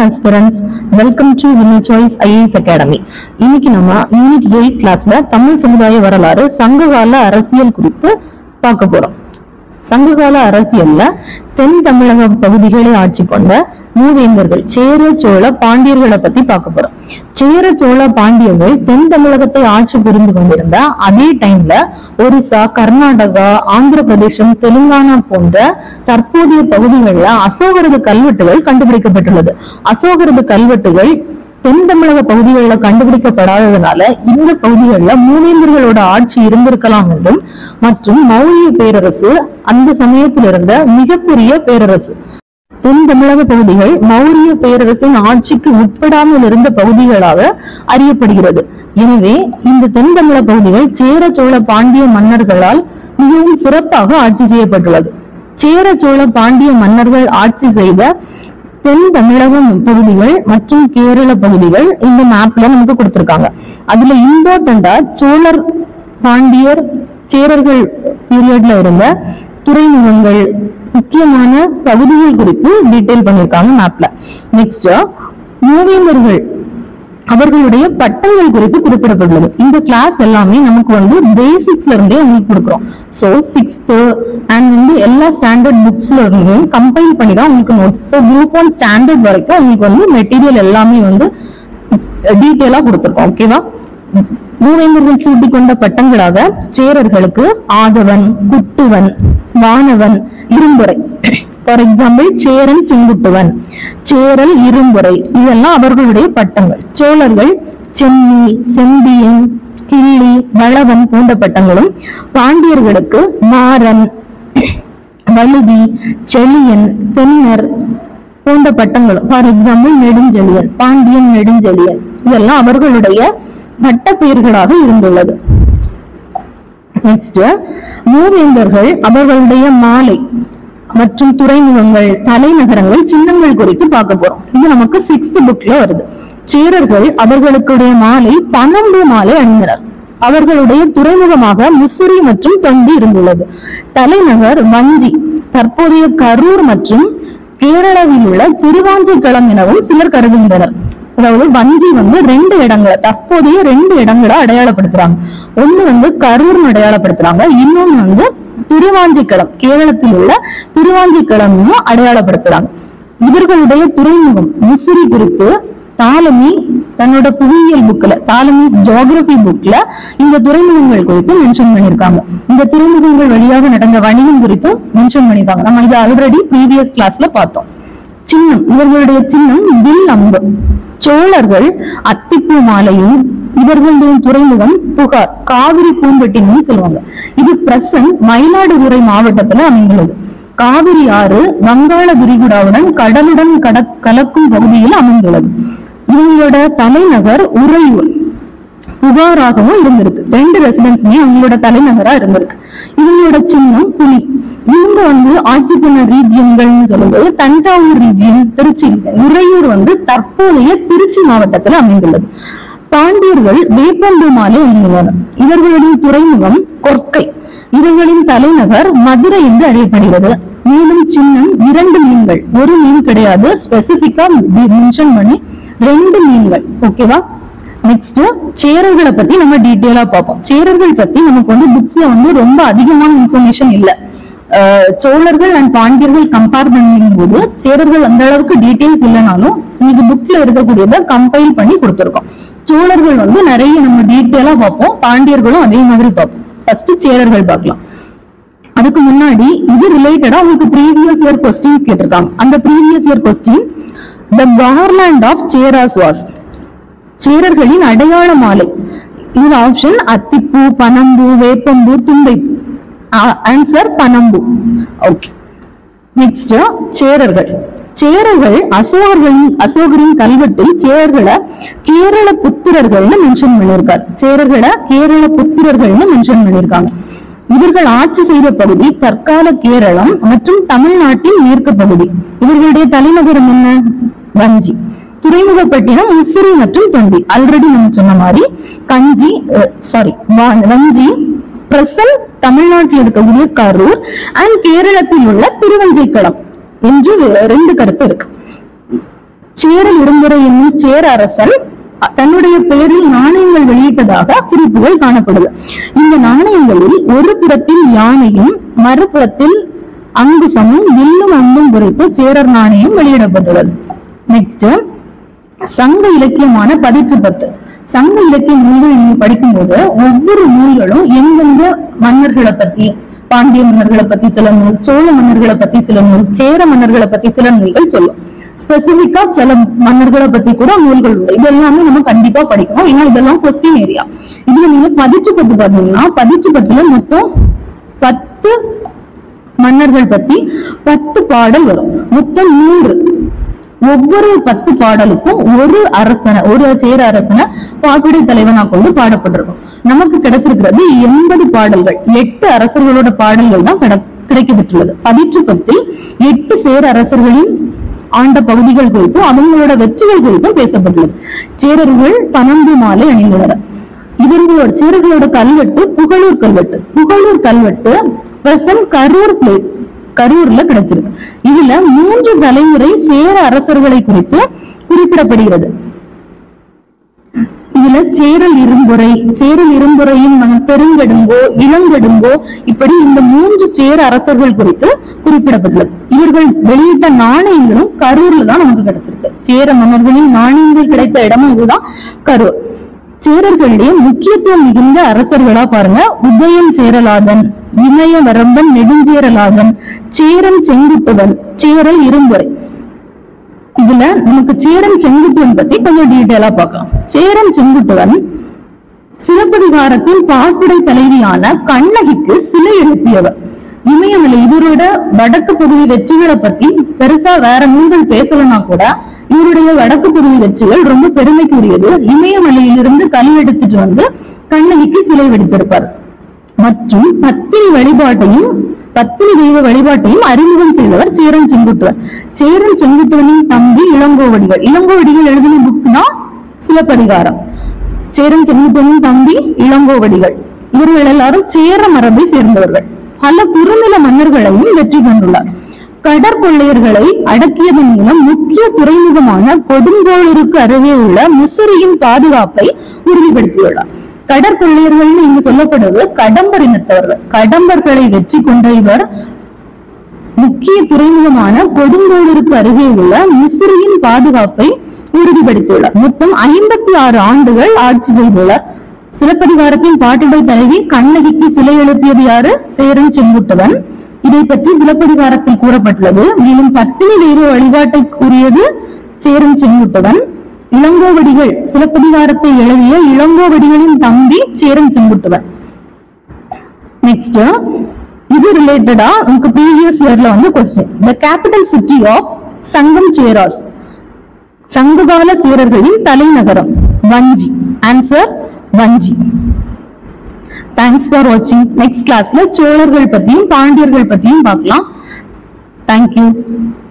Aspirants welcome to Winner Choice IAS academy இன்னைக்கு நம்ம unit eight கிளாஸ்ல தமிழ் சமுதாய வரலாறு சங்ககால அரசியல் குறித்து பார்க்க போறோம் சங்ககால அரசியல்ல தென் தமிழக பகுதிகளை ஆட்சி கொண்ட மூவேந்தர்கள் சேர சோழ பாண்டியர்களை பத்தி பார்க்க போறோம் சேர சோழ பாண்டியர்கள் தென் தமிழகத்தை ஆட்சி புரிந்து கொண்டிருந்த அதே டைம்ல ஒரிசா கர்நாடகா ஆந்திர பிரதேசம் தெலுங்கானா போன்ற தற்போதைய பகுதிகளில் அசோகரது கல்வெட்டுகள் கண்டுபிடிக்கப்பட்டுள்ளது அசோகரது கல்வெட்டுகள் தென் தமிழக பகுதிகளில் கண்டுபிடிக்கப்படாததுனால இந்த பகுதிகளில் மூவேந்தர்களோட ஆட்சி இருந்திருக்கலாம் என்றும் மற்றும் மௌரிய பேரரசு அந்த சமயத்தில் இருந்த மிகப்பெரிய பேரரசு தென் தமிழக பகுதிகள் மௌரிய பேரரசின் ஆட்சிக்கு உட்படாமல் இருந்த பகுதிகளாக அறியப்படுகிறது எனவே இந்த தென் தமிழக பகுதிகள் சேர சோழ பாண்டிய மன்னர்களால் மிகவும் சிறப்பாக ஆட்சி செய்யப்பட்டுள்ளது சேர சோழ பாண்டிய மன்னர்கள் ஆட்சி செய்த தென் தமிழகம் பகுதிகள் மற்றும் கேரள பகுதிகள் இந்த மேப்ல நமக்கு கொடுத்திருக்காங்க அதுல இம்பார்ட்டண்டா சோழர் பாண்டியர் சேரர்கள் பீரியட்ல இருந்த துறைமுகங்கள் முக்கியமான பகுதிகள் குறித்து டீடைல் பண்ணிருக்காங்க மேப்ல நெக்ஸ்ட் மூவேந்தர்கள் அவர்களுடைய பட்டங்கள் குறித்து குறிப்பிடப்பட்டுள்ளது இந்த கிளாஸ் எல்லாமே நமக்கு வந்து பேசிக்ஸ்ல இருந்தே உங்களுக்கு கொடுக்குறோம் ஸோ சிக்ஸ்த்து அண்ட் வந்து எல்லா ஸ்டாண்டர்ட் புக்ஸ்ல இருந்து கம்பைல் பண்ணி தான் உங்களுக்கு notes so group one standard வரைக்கும் உங்களுக்கு வந்து மெட்டீரியல் எல்லாமே வந்து டீட்டெயிலா கொடுத்துருக்கோம் ஓகேவா மூவேந்தர்கள் சூட்டிக் கொண்ட பட்டங்களாக சேரர்களுக்கு ஆதவன் குட்டுவன் வானவன் இரும்புரை ஃபார் எக்ஸாம்பிள் சேரன் செங்குட்டுவன் சேரல் இரும்புரை இதெல்லாம் அவர்களுடைய பட்டங்கள் சோழர்கள் சென்னி செம்பியன் கிள்ளி வளவன் போன்ற பட்டங்களும் பாண்டியர்களுக்கு மாறன் வழுதி செழியன் தென்னர் போன்ற பட்டங்களும் ஃபார் எக்ஸாம்பிள் நெடுஞ்செழியன் பாண்டியன் நெடுஞ்செழியன் இதெல்லாம் அவர்களுடைய பட்ட பெயர்களாக இருந்துள்ளது நெக்ஸ்ட் மூவேந்தர்கள் அவர்களுடைய மாலை மற்றும் துறைமுகங்கள் தலைநகரங்கள் சின்னங்கள் குறித்து பார்க்க போறோம் இது நமக்கு சிக்ஸ்த் புக்ல வருது சேரர்கள் அவர்களுடைய மாலை பன்னெண்டு மாலை அணிந்தனர் அவர்களுடைய துறைமுகமாக முசிறி மற்றும் தொண்டி இருந்துள்ளது தலைநகர் வஞ்சி தற்போதைய கரூர் மற்றும் கேரளாவில் உள்ள திருவாஞ்சிக்களம் எனவும் சிலர் கருதுகின்றனர் அதாவது வஞ்சி வந்து ரெண்டு இடங்களை தற்போதைய ரெண்டு இடங்களை அடையாளப்படுத்துறாங்க ஒண்ணு வந்து கரூர்னு அடையாளப்படுத்துறாங்க இன்னொன்னு வந்து திருவாஞ்சிக்களம் கேரளத்தில் உள்ள திருவாஞ்சிக்களம்னு அடையாளப்படுத்துறாங்க இவர்களுடைய துறைமுகம் முசிறி குறித்து தாலமி தன்னோட புவியியல் புக்ல தாலமிஸ் ஜியோகிரபி புக்ல இந்த துறைமுகங்கள் குறித்து மென்ஷன் பண்ணிருக்காங்க இந்த துறைமுகங்கள் வழியாக நடந்த வணிகம் குறித்தும் மென்ஷன் பண்ணிருக்காங்க நம்ம இது ஆல்ரெடி ப்ரீவியஸ் கிளாஸ்ல பார்த்தோம் சின்னம் இவர்களுடைய சின்னம் வில் அம்பு சோழர்கள் அத்திப்பூ மாலையும் இவர்களுடைய துறைமுகம் புகார் காவிரி பூம்பட்டின்னு சொல்லுவாங்க இது பிரசன்ட் மயிலாடுதுறை மாவட்டத்துல அமைந்துள்ளது காவிரி ஆறு வங்காள விரிகுடாவுடன் கடலுடன் கட கலக்கும் பகுதியில் அமைந்துள்ளது இவங்களோட தலைநகர் உறையூர் புகாராகவும் இருந்திருக்கு ரெண்டு ரெசிடென்ஸுமே அவங்களோட தலைநகரா இருந்திருக்கு இவங்களோட சின்னம் புலி இவங்க வந்து ஆட்சி பண்ண ரீஜியன்கள்னு சொல்லும்போது தஞ்சாவூர் ரீஜியன் திருச்சி region. உறையூர் வந்து தற்போதைய திருச்சி மாவட்டத்துல அமைந்துள்ளது பாண்டியர்கள் வேப்பம்பு மாலை அணிந்துள்ளனர் இவர்களுடைய துறைமுகம் கொர்க்கை இவர்களின் தலைநகர் மதுரை என்று அறியப்படுகிறது மேலும் சின்னம் இரண்டு மீன்கள் ஒரு மீன் கிடையாது ஸ்பெசிபிக்கா மென்ஷன் பண்ணி ரெண்டு மீன்கள் ஓகேவா நெக்ஸ்ட் சேரர்களை பத்தி நம்ம டீட்டெயிலா பார்ப்போம் சேரர்கள் பத்தி நமக்கு வந்து புக்ஸ்ல வந்து ரொம்ப அதிகமான இன்ஃபர்மேஷன் இல்ல அஹ் சோழர்கள் அண்ட் பாண்டியர்கள் கம்பேர் பண்ணும் போது சேரர்கள் அந்த அளவுக்கு டீடைல்ஸ் இல்லைனாலும் இன்னைக்கு புக்ஸ்ல இருக்கக்கூடியதை கம்பைல் பண்ணி கொடுத்துருக்கோம் சோழர்கள் வந்து நிறைய நம்ம டீட்டெயிலா பார்ப்போம் பாண்டியர்களும் அதே மாதிரி பார்ப்போம் ஃபர்ஸ்ட் சேரர்கள் பார்க்கலாம் அதுக்கு முன்னாடி இது ரிலேட்டடா உங்களுக்கு ப்ரீவியஸ் இயர் கொஸ்டின்ஸ் கேட்டிருக்காங்க அந்த previous year question the government of Cheras was சேரர்களின் அடையாள மாலை இதுல ஆப்ஷன் அத்திப்பூ பனம்பூ வேப்பம்பூ தும்பைப்பூ ஆன்சர் பனம்பூ ஓகே நெக்ஸ்ட் சேரர்கள் சேரர்கள் அசோகர்களின் அசோகரின் கல்வெட்டில் சேரர்களை கேரள புத்திரர்கள்னு மென்ஷன் பண்ணியிருக்காரு சேரர்களை கேரள புத்திரர்கள்னு மென்ஷன் பண்ணியிருக்காங்க இவர்கள் ஆட்சி செய்த பகுதி தற்கால கேரளம் மற்றும் தமிழ்நாட்டின் மேற்கு பகுதி இவர்களுடைய தலைநகரம் என்ன வஞ்சி துறைமுகப்பட்டினம் உசிறி மற்றும் தொண்டி ஆல்ரெடி நம்ம சொன்ன மாதிரி கஞ்சி சாரி வஞ்சி பிரசன்ட் தமிழ்நாட்டில் இருக்கக்கூடிய கரூர் அண்ட் கேரளத்தில் உள்ள திருவஞ்சைக்களம் என்று ரெண்டு கருத்து இருக்கு சேரல் இரும்புரை என்னும் சேர அரசன் தன்னுடைய பெயரில் நாணயங்கள் வெளியிட்டதாக குறிப்புகள் காணப்படுது இந்த நாணயங்களில் ஒரு புறத்தில் யானையும் மறுபுறத்தில் அங்குசமும் வில்லும் அம்பும் குறித்து சேரர் நாணயம் வெளியிடப்பட்டுள்ளது நெக்ஸ்ட் சங்க இலக்கியமான பதிற்று பத்து சங்க இலக்கிய நூல்கள் நீங்க படிக்கும்போது ஒவ்வொரு நூல்களும் எந்தெந்த மன்னர்களை பத்தி பாண்டிய மன்னர்களை பத்தி சில நூல் சோழ மன்னர்களை பத்தி சில நூல் சேர மன்னர்களை பத்தி சில நூல்கள் சொல்லும் ஸ்பெசிபிக்கா சில மன்னர்களை பத்தி கூட நூல்கள் உண்டு இது எல்லாமே நம்ம கண்டிப்பா படிக்கணும் ஏன்னா இதெல்லாம் கொஸ்டின் ஏரியா இதுல நீங்க பதிற்று பத்து பாத்தீங்கன்னா பதிற்று பத்துல மொத்தம் பத்து மன்னர்கள் பத்தி பத்து பாடல் வரும் மொத்தம் நூறு ஒவ்வொரு பத்து பாடலுக்கும் ஒரு அரசனை ஒரு சேர அரசனை பாட்டுடை தலைவனா கொண்டு பாடப்பட்டிருக்கும் நமக்கு கிடைச்சிருக்கிறது எண்பது பாடல்கள் எட்டு அரசர்களோட பாடல்கள் தான் கிடை- கிடைக்கப்பெற்றுள்ளது பதிற்று பத்தில் எட்டு சேர அரசர்களின் ஆண்ட பகுதிகள் குறித்தும் அவங்களோட வெற்றிகள் குறித்தும் பேசப்பட்டுள்ளது சேரர்கள் பனம்பு மாலை அணிந்தனர் இவர்களோட சேரர்களோட கல்வெட்டு புகழூர் கல்வெட்டு புகழூர் கல்வெட்டு பிரசன் கரூர் பிளேட் கரூர்ல கிடைச்சிருக்கு இதுல மூன்று தலைமுறை சேர அரசர்களை குறித்து குறிப்பிடப்படுகிறது இதுல சேரல் இரும்புரை சேரல் இரும்புரையும் மன- பெருங்கடுங்கோ இளங்கடுங்கோ இப்படி இந்த மூன்று சேர அரசர்கள் குறித்து குறிப்பிடப்பட்டுள்ளது இவர்கள் வெளியிட்ட நாணயங்களும் கரூர்ல தான் நமக்கு கிடைச்சிருக்கு சேர மன்னர்களின் நாணயங்கள் கிடைத்த இடமும் இதுதான் கரூர் சேரர்களிடையே முக்கியத்துவம் மிகுந்த அரசர்களா பாருங்க உதயன் சேரலாதன் இமய வரம்பன் நெடுஞ்சேரலாதன் சேரன் செங்குட்டுவன் சேரல் இரும்புரை இதுல நமக்கு சேரன் செங்குட்டுவன் பத்தி கொஞ்சம் டீட்டெயிலா பார்க்கலாம் சேரன் செங்குட்டுவன் சிலப்பதிகாரத்தின் பாட்டுடை தலைவியான கண்ணகிக்கு சிலை எழுப்பியவர் இமயமலை இவரோட வடக்கு பகுதி வெற்றிகளை பத்தி பெருசா வேற நூல்கள் பேசலனா கூட இவருடைய வடக்கு பகுதி வெற்றிகள் ரொம்ப பெருமைக்குரியது இமயமலையிலிருந்து கல் எடுத்துட்டு வந்து கண்ணகிக்கு சிலை வெடித்திருப்பார் மற்றும் பத்தினி வழிபாட்டையும் பத்தினி தெய்வ வழிபாட்டையும் அறிமுகம் செய்தவர் சேரன் செங்குட்டுவன் சேரன் செங்குட்டுவனின் தம்பி இளங்கோவடிகள் இளங்கோவடிகள் எழுதின புக் தான் சிலப்பதிகாரம் சேரன் செங்குட்டுவனின் தம்பி இளங்கோவடிகள் இவர்கள் எல்லாரும் சேர மரபை சேர்ந்தவர்கள் பல குறுநில மன்னர்களையும் வெற்றி கொண்டுள்ளார் கடற்கொள்ளையர்களை அடக்கியதன் மூலம் முக்கிய துறைமுகமான கொடுங்கோளூருக்கு அருகே உள்ள முசிறியின் பாதுகாப்பை உறுதிப்படுத்தியுள்ளார் கடற்கொள்ளையர்கள் இங்கு சொல்லப்படுவது கடம்பர் இனத்தவர்கள் கடம்பர்களை வெற்றி கொண்ட இவர் முக்கிய துறைமுகமான கொடுங்கோளூருக்கு அருகே உள்ள மிஸ்ரியின் பாதுகாப்பை உறுதிப்படுத்தியுள்ளார் மொத்தம் ஐம்பத்தி ஆறு ஆண்டுகள் ஆட்சி செய்துள்ளார் சிலப்பதிகாரத்தின் பாட்டுடை தலைவி கண்ணகிக்கு சிலை எழுப்பியது யாரு சேரன் செங்குட்டுவன் இதை பற்றி சிலப்பதிகாரத்தில் கூறப்பட்டுள்ளது மேலும் பத்தினி தெய்வ வழிபாட்டை கூறியது சேரன் செங்குட்டுவன் இளங்கோவடிகள் சிலப்பதிகாரத்தை எழுதிய இளங்கோவடிகளின் தம்பி சேரன் செங்குட்டுவன் நெக்ஸ்ட் இது ரிலேட்டடா உங்களுக்கு ப்ரீவியஸ் இயர்ல வந்து question the capital city of Sangam Cheras சங்ககால சீரர்களின் தலைநகரம் வஞ்சி ஆன்சர் வஞ்சி தேங்க்ஸ் ஃபார் வாட்சிங் நெக்ஸ்ட் கிளாஸ்ல சோழர்கள் பத்தியும் பாண்டியர்கள் பத்தியும் பார்க்கலாம் தேங்க்யூ